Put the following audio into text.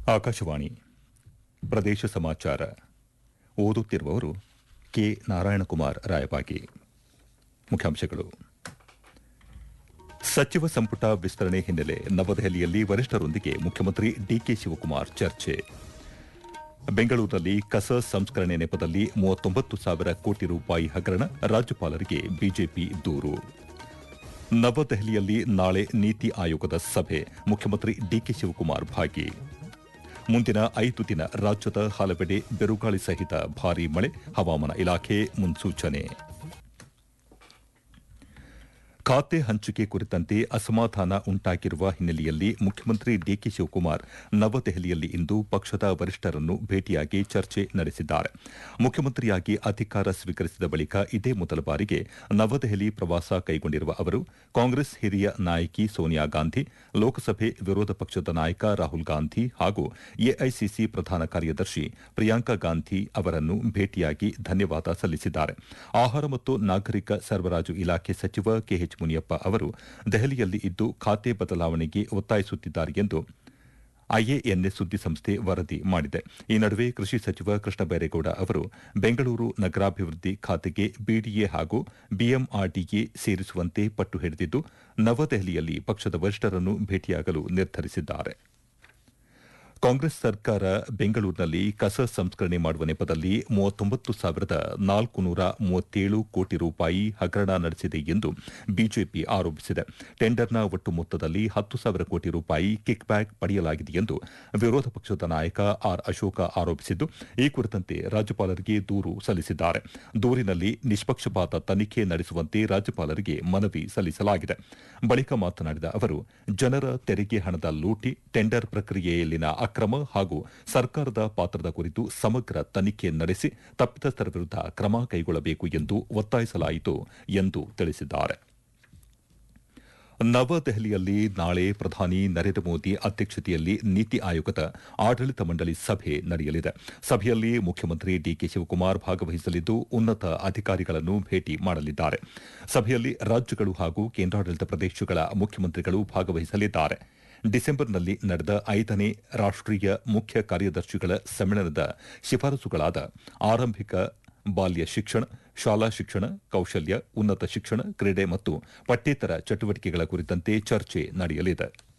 ಆಕಾಶವಾಣಿ ಪ್ರದೇಶ ಸಮಾಚಾರ ಓದುತ್ತಿರುವವರು ಕೆ ನಾರಾಯಣಕುಮಾರ್ ರಾಯಬಾಗಿ ಮುಖ್ಯಾಂಶಗಳು ಸಚಿವ ಸಂಪುಟ ವಿಸ್ತರಣೆ ಹಿನ್ನೆಲೆ ನವದೆಹಲಿಯಲ್ಲಿ ವರಿಷ್ಠರೊಂದಿಗೆ ಮುಖ್ಯಮಂತ್ರಿ ಡಿಕೆ ಶಿವಕುಮಾರ್ ಚರ್ಚೆ ಬೆಂಗಳೂರಿನಲ್ಲಿ ಕಸ ಸಂಸ್ಕರಣೆ ನೆಪದಲ್ಲಿ ಮೂವತ್ತೊಂಬತ್ತು ಸಾವಿರ ಕೋಟಿ ರೂಪಾಯಿ ಹಗರಣ ರಾಜ್ಯಪಾಲರಿಗೆ ಬಿಜೆಪಿ ದೂರು ನವದೆಹಲಿಯಲ್ಲಿ ನಾಳೆ ನೀತಿ ಆಯೋಗದ ಸಭೆ ಮುಖ್ಯಮಂತ್ರಿ ಡಿಕೆ ಶಿವಕುಮಾರ್ ಭಾಗಿ ಮುಂದಿನ ಐದು ದಿನ ರಾಜ್ಯದ ಹಲವೆಡೆ ಬಿರುಗಾಳಿ ಸಹಿತ ಭಾರೀ ಮಳೆ ಹವಾಮಾನ ಇಲಾಖೆ ಮುನ್ಸೂಚನೆ ಖಾತೆ ಹಂಚಿಕೆ ಕುರಿತಂತೆ ಅಸಮಾಧಾನ ಉಂಟಾಗಿರುವ ಹಿನ್ನೆಲೆಯಲ್ಲಿ ಮುಖ್ಯಮಂತ್ರಿ ಡಿಕೆ ಶಿವಕುಮಾರ್ ನವದೆಹಲಿಯಲ್ಲಿ ಇಂದು ಪಕ್ಷದ ವರಿಷ್ಠರನ್ನು ಭೇಟಿಯಾಗಿ ಚರ್ಚೆ ನಡೆಸಿದ್ದಾರೆ ಮುಖ್ಯಮಂತ್ರಿಯಾಗಿ ಅಧಿಕಾರ ಸ್ವೀಕರಿಸಿದ ಬಳಿಕ ಇದೇ ಮೊದಲ ಬಾರಿಗೆ ನವದೆಹಲಿ ಪ್ರವಾಸ ಕೈಗೊಂಡಿರುವ ಅವರು ಕಾಂಗ್ರೆಸ್ ಹಿರಿಯ ನಾಯಕಿ ಸೋನಿಯಾ ಗಾಂಧಿ ಲೋಕಸಭೆ ವಿರೋಧ ಪಕ್ಷದ ನಾಯಕ ರಾಹುಲ್ ಗಾಂಧಿ ಹಾಗೂ ಎಐಸಿಸಿ ಪ್ರಧಾನ ಕಾರ್ಯದರ್ಶಿ ಪ್ರಿಯಾಂಕಾ ಗಾಂಧಿ ಅವರನ್ನು ಭೇಟಿಯಾಗಿ ಧನ್ಯವಾದ ಸಲ್ಲಿಸಿದ್ದಾರೆ ಆಹಾರ ಮತ್ತು ನಾಗರಿಕ ಸರಬರಾಜು ಇಲಾಖೆ ಸಚಿವ ಕೆಎಚ್ ಮುನಿಯಪ್ಪ ಅವರು ದೆಹಲಿಯಲ್ಲಿ ಇದ್ದು ಖಾತೆ ಬದಲಾವಣೆಗೆ ಒತ್ತಾಯಿಸುತ್ತಿದ್ದಾರೆ ಎಂದು ಐಎಎನ್ಎಸ್ ಸುದ್ದಿಸಂಸ್ಥೆ ವರದಿ ಮಾಡಿದೆ ಈ ನಡುವೆ ಕೃಷಿ ಸಚಿವ ಕೃಷ್ಣ ಬೈರೇಗೌಡ ಅವರು ಬೆಂಗಳೂರು ನಗರಾಭಿವೃದ್ಧಿ ಖಾತೆಗೆ ಬಿಡಿಎ ಹಾಗೂ ಬಿಎಂಆರ್ಡಿಎ ಸೇರಿಸುವಂತೆ ಪಟ್ಟು ಹಿಡಿದಿದ್ದು ನವದೆಹಲಿಯಲ್ಲಿ ಪಕ್ಷದ ವರಿಷ್ಠರನ್ನು ಭೇಟಿಯಾಗಲು ನಿರ್ಧರಿಸಿದ್ದಾರೆ ಕಾಂಗ್ರೆಸ್ ಸರ್ಕಾರ ಬೆಂಗಳೂರಿನಲ್ಲಿ ಕಸ ಸಂಸ್ಕರಣೆ ಮಾಡುವ ನೆಪದಲ್ಲಿ ಮೂವತ್ತೊಂಬತ್ತು ಸಾವಿರದ ನಾಲ್ಕು ನೂರ ಮೂವತ್ತೇಳು ಕೋಟಿ ರೂಪಾಯಿ ಹಗರಣ ನಡೆಸಿದೆ ಎಂದು ಬಿಜೆಪಿ ಆರೋಪಿಸಿದೆ ಟೆಂಡರ್ನ ಒಟ್ಟು ಮೊತ್ತದಲ್ಲಿ ಹತ್ತು ಸಾವಿರ ಕೋಟಿ ರೂಪಾಯಿ ಕಿಕ್ ಬ್ಯಾಕ್ ಪಡೆಯಲಾಗಿದೆ ಎಂದು ವಿರೋಧ ಪಕ್ಷದ ನಾಯಕ ಆರ್ ಅಶೋಕ ಆರೋಪಿಸಿದ್ದು ಈ ಕುರಿತಂತೆ ರಾಜ್ಯಪಾಲರಿಗೆ ದೂರು ಸಲ್ಲಿಸಿದ್ದಾರೆ ದೂರಿನಲ್ಲಿ ನಿಷ್ಪಕ್ಷಪಾತ ತನಿಖೆ ನಡೆಸುವಂತೆ ರಾಜ್ಯಪಾಲರಿಗೆ ಮನವಿ ಸಲ್ಲಿಸಲಾಗಿದೆ ಬಳಿಕ ಮಾತನಾಡಿದ ಅವರು ಜನರ ತೆರಿಗೆ ಹಣದ ಲೂಟಿ ಟೆಂಡರ್ ಪ್ರಕ್ರಿಯೆಯಲ್ಲಿನ ಅಕ್ರಮ ಹಾಗೂ ಸರ್ಕಾರದ ಪಾತ್ರದ ಕುರಿತು ಸಮಗ್ರ ತನಿಖೆ ನಡೆಸಿ ತಪ್ಪಿತಸ್ಥರ ವಿರುದ್ಧ ಕ್ರಮ ಕೈಗೊಳ್ಳಬೇಕು ಎಂದು ಒತ್ತಾಯಿಸಲಾಯಿತು ಎಂದು ತಿಳಿಸಿದ್ದಾರೆ ನವದೆಹಲಿಯಲ್ಲಿ ನಾಳೆ ಪ್ರಧಾನಿ ನರೇಂದ್ರ ಮೋದಿ ಅಧ್ಯಕ್ಷತೆಯಲ್ಲಿ ನೀತಿ ಆಯೋಗದ ಆಡಳಿತ ಮಂಡಳಿ ಸಭೆ ನಡೆಯಲಿದೆ ಸಭೆಯಲ್ಲಿ ಮುಖ್ಯಮಂತ್ರಿ ಡಿಕೆ ಶಿವಕುಮಾರ್ ಭಾಗವಹಿಸಲಿದ್ದು ಉನ್ನತ ಅಧಿಕಾರಿಗಳನ್ನು ಭೇಟಿ ಮಾಡಲಿದ್ದಾರೆ ಸಭೆಯಲ್ಲಿ ರಾಜ್ಯಗಳು ಹಾಗೂ ಕೇಂದ್ರಾಡಳಿತ ಪ್ರದೇಶಗಳ ಮುಖ್ಯಮಂತ್ರಿಗಳು ಭಾಗವಹಿಸಲಿದ್ದಾರೆ ಡಿಸೆಂಬರ್ನಲ್ಲಿ ನಡೆದ ಐದನೇ ರಾಷ್ಟೀಯ ಮುಖ್ಯ ಕಾರ್ಯದರ್ಶಿಗಳ ಸಮ್ಮೇಳನದ ಶಿಫಾರಸುಗಳಾದ ಆರಂಭಿಕ ಬಾಲ್ಯ ಶಿಕ್ಷಣ ಶಾಲಾ ಶಿಕ್ಷಣ ಕೌಶಲ್ಯ ಉನ್ನತ ಶಿಕ್ಷಣ ಕ್ರೀಡೆ ಮತ್ತು ಪಠ್ಯೇತರ ಚಟುವಟಿಕೆಗಳ ಕುರಿತಂತೆ ಚರ್ಚೆ ನಡೆಯಲಿದೆ